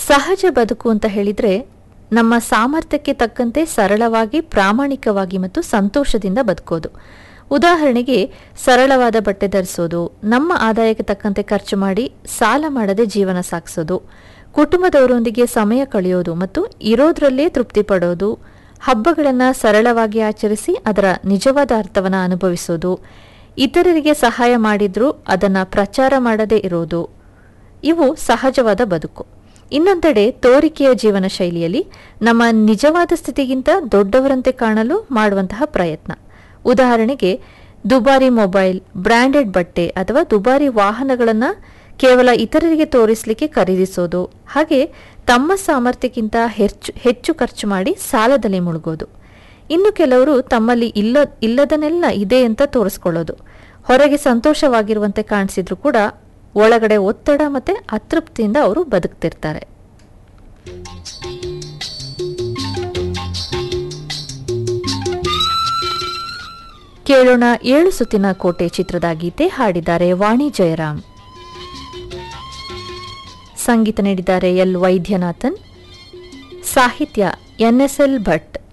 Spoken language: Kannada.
ಸಹಜ ಬದುಕು ಅಂತ ಹೇಳಿದ್ರೆ ನಮ್ಮ ಸಾಮರ್ಥ್ಯಕ್ಕೆ ತಕ್ಕಂತೆ ಸರಳವಾಗಿ ಪ್ರಾಮಾಣಿಕವಾಗಿ ಮತ್ತು ಸಂತೋಷದಿಂದ ಬದುಕೋದು ಉದಾಹರಣೆಗೆ ಸರಳವಾದ ಬಟ್ಟೆ ಧರಿಸೋದು ನಮ್ಮ ಆದಾಯಕ್ಕೆ ತಕ್ಕಂತೆ ಖರ್ಚು ಮಾಡಿ ಸಾಲ ಮಾಡದೆ ಜೀವನ ಸಾಗಿಸೋದು ಕುಟುಂಬದವರೊಂದಿಗೆ ಸಮಯ ಕಳೆಯೋದು ಮತ್ತು ಇರೋದ್ರಲ್ಲೇ ತೃಪ್ತಿ ಪಡೋದು ಹಬ್ಬಗಳನ್ನು ಸರಳವಾಗಿ ಆಚರಿಸಿ ಅದರ ನಿಜವಾದ ಅರ್ಥವನ್ನು ಅನುಭವಿಸೋದು ಇತರರಿಗೆ ಸಹಾಯ ಮಾಡಿದ್ರೂ ಅದನ್ನು ಪ್ರಚಾರ ಮಾಡದೇ ಇರೋದು ಇವು ಸಹಜವಾದ ಬದುಕು ಇನ್ನೊಂದೆಡೆ ತೋರಿಕೆಯ ಜೀವನ ಶೈಲಿಯಲ್ಲಿ ನಮ್ಮ ನಿಜವಾದ ಸ್ಥಿತಿಗಿಂತ ದೊಡ್ಡವರಂತೆ ಕಾಣಲು ಮಾಡುವಂತಹ ಪ್ರಯತ್ನ ಉದಾಹರಣೆಗೆ ದುಬಾರಿ ಮೊಬೈಲ್ ಬ್ರ್ಯಾಂಡೆಡ್ ಬಟ್ಟೆ ಅಥವಾ ದುಬಾರಿ ವಾಹನಗಳನ್ನು ಕೇವಲ ಇತರರಿಗೆ ತೋರಿಸಲಿಕ್ಕೆ ಖರೀದಿಸೋದು ಹಾಗೆ ತಮ್ಮ ಸಾಮರ್ಥ್ಯಕ್ಕಿಂತ ಹೆಚ್ಚು ಹೆಚ್ಚು ಖರ್ಚು ಮಾಡಿ ಸಾಲದಲ್ಲಿ ಮುಳುಗೋದು ಇನ್ನು ಕೆಲವರು ತಮ್ಮಲ್ಲಿ ಇಲ್ಲ ಇಲ್ಲದನ್ನೆಲ್ಲ ಇದೆ ಅಂತ ತೋರಿಸ್ಕೊಳ್ಳೋದು ಹೊರಗೆ ಸಂತೋಷವಾಗಿರುವಂತೆ ಕಾಣಿಸಿದ್ರು ಕೂಡ ಒಳಗಡೆ ಒತ್ತಡ ಮತ್ತೆ ಅತೃಪ್ತಿಯಿಂದ ಅವರು ಬದುಕ್ತಿರ್ತಾರೆ ಕೇಳೋಣ ಏಳು ಸುತ್ತಿನ ಕೋಟೆ ಚಿತ್ರದ ಗೀತೆ ಹಾಡಿದ್ದಾರೆ ವಾಣಿ ಜಯರಾಮ್ ಸಂಗೀತ ನೀಡಿದ್ದಾರೆ ಎಲ್ ವೈದ್ಯನಾಥನ್ ಸಾಹಿತ್ಯ ಎನ್ಎಸ್ಎಲ್ ಭಟ್